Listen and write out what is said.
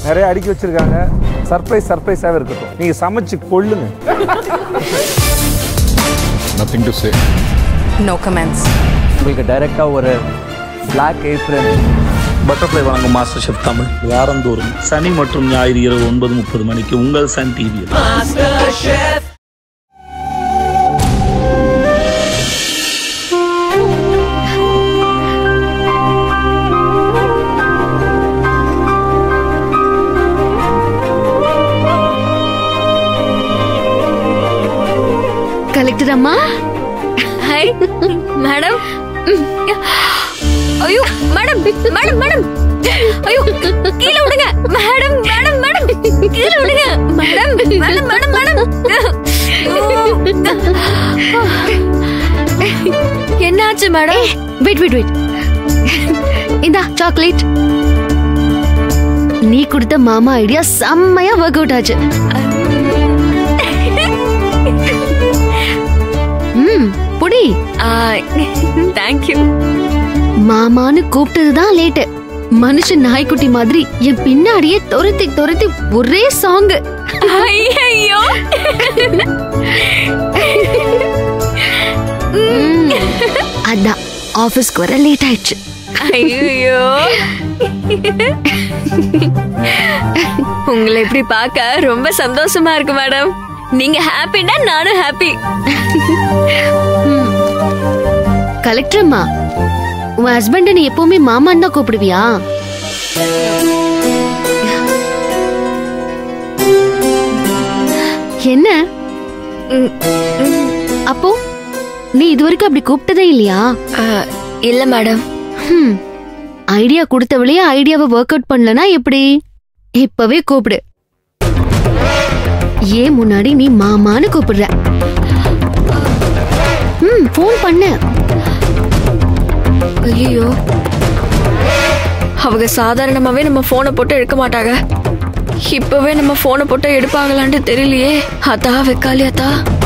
நிறைய அடுக்கி வச்சிருக்காங்க சர்ப்ரைஸ் சர்ப்ரைஸாகவே இருக்கட்டும் நீங்கள் சமைச்சு கொள்ளுங்க nothing to say no comments உங்களுக்கு டைரெக்டாக ஒரு Black ஏப்ரல் பட்டர்ஃப்ளை வழங்கும் மாஸ்டர் ஷெஃப் தமிழ் வாரந்தோறும் சனி மற்றும் ஞாயிறு இரவு ஒன்பது முப்பது மணிக்கு உங்கள் சன் டிவியில் கலெக்டர் அம்மா ஹாய் மேடம் ஐயோ மேடம் மேடம் மேடம் ஐயோ கீழே விடுங்க மேடம் மேடம் மேடம் கீழே விடுங்க மேடம் மேடம் மேடம் மேடம் என்னாச்சு மேடம் வெயிட் வெயிட் வெயிட் இந்தா சாக்லேட் நீ கொடுத்த மாமா ஐடியா செம்மையா ஒர்க் அவுட் ஆச்சு ம் புடி தேங்க்யூ மாமான்னு கூப்பிட்டதுதான் லேட்டு மனுஷன் நாய்க்குட்டி மாதிரி என் பின்னாடியே துரத்தி துரத்தி ஒரே சாங் ஐயோ அதான் ஆபீஸ்க்கு வர லேட் ஆயிடுச்சு ஐயோ உங்களை இப்படி பார்க்க ரொம்ப சந்தோஷமா இருக்கு மேடம் நீங்க ஹாப்பினா நானும் ஹாப்பி கலெக்டர் அம்மா உன் ஹஸ்பண்ட நீ எப்பவுமே மாமான்னு தான் கூப்பிடுவியா என்ன அப்போ நீ இதுவரைக்கும் அப்படி கூப்பிட்டதே இல்லையா இல்ல மேடம் ஹம். ஐடியா கொடுத்தவளையே ஐடியாவை ஒர்க் அவுட் பண்ணலனா எப்படி இப்பவே கூப்பிடு ஏன் முன்னாடி நீ மாமான்னு கூப்பிடுற ம் ஃபோன் பண்ண ஐயோ அவங்க சாதாரணமாவே நம்ம போனை போட்டு எடுக்க மாட்டாங்க இப்பவே நம்ம போனை போட்டு எடுப்பாங்களான்னு தெரியலையே அத்தா வெக்காளி அத்தா